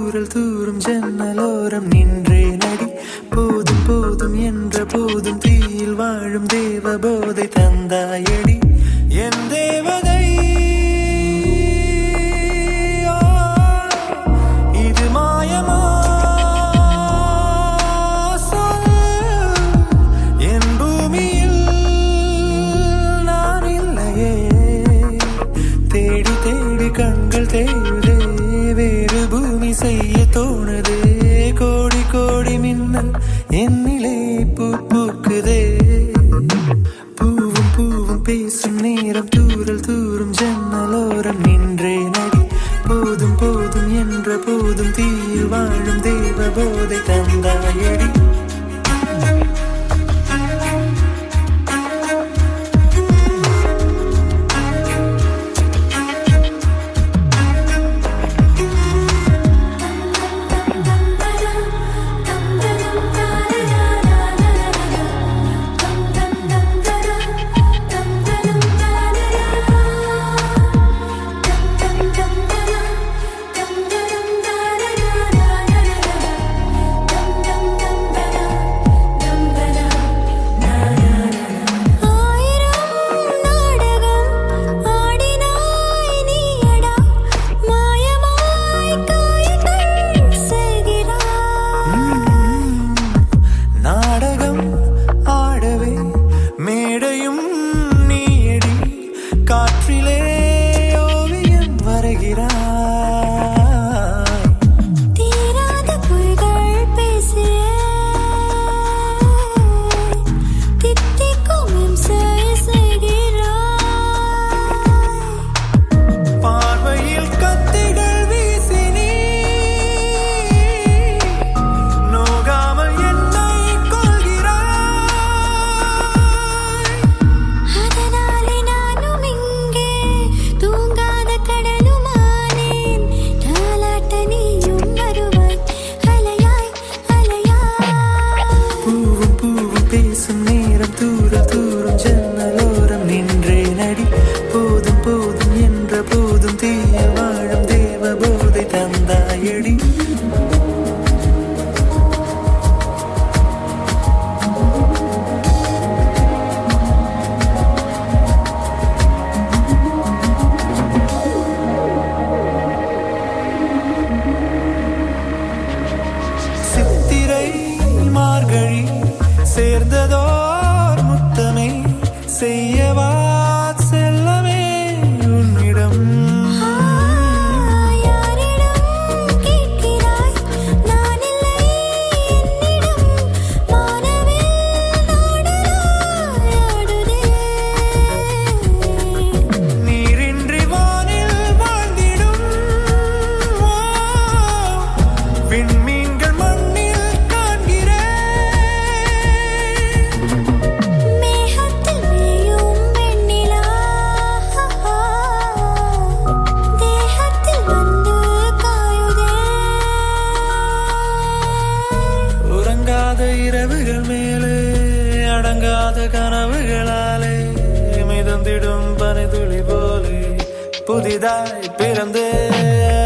தூரல் தூரும் ஜன்னலோரம் நின்றே நடி போதும் போதும் என்ற போதும் தீயில் வாழும் தேவ போதை தந்தாயடி என் தேவதை ஓ, இது மாயமா சொல் என் பூமியில் நான் இல்லையே தேடி தேடி கண்கள் தேடுதே வேறு பூமி செய்ய தோணுதே கோடி கோடி மின்னல் என்னிலே பூ பூக்குதே பூவும் பூவும் பேசும் நேரம் தூரல் தூரும் ஜன்னலோரம் நின்றே நடி போதும் போதும் என்ற போதும் தீயில் வாழும் தேவ போதை தந்தாயடி ஆயிரம் நாடகம் ஆடினாய் நீயடா மாயமாய் காயங்கள் செய்கிறாய் நாடகம் ஆடவே மேடையும் நீயடி காற்றிலே ஓவியம் வரைகிறாய் தீராத பொய்கள் பேசிய தித்திக்கும் இம்சை செய்கிறாய் பார்வையில் கத்திகள் வீசி நீ நோகாமல் என்னை கொள்கிறாய் அதனாலே நானும் இங்கே தூங்காத கடலுமானேன் தாலாட்ட நீயும் வருவாய் அலையாய் அலையாய் பூவும் பூவும் பேசும் நேரம் தூர தூரம் ஜன்னலோரம் நின்றே நடி போதும் போதும் என்ற போதும் தீய வாழும் தேவ போதை தந்தாயடி சித்திரை மார்கழி சேர்ந்ததோர் முத்தமே செய்யவா செல்லமே உன்னிடம் யாரிடம் கேட்கிறாய் நான் இல்லை என்னிடம் மானவில் நாடலாய் ஆடுதே நீரின்றி வானில் வாழ்ந்திடும் ஓ, விண்மீன்கள் மண்ணில் காண்கிறேன் மேகத்தில் மேயும் வெண்ணிலா தேகத்தில் வந்து காயுதே உறங்காத இரவுகள் மேலே அடங்காத கனவுகளாலே மிதந்திடும் பனிதுளி போலே புதிதாய் பிறந்தே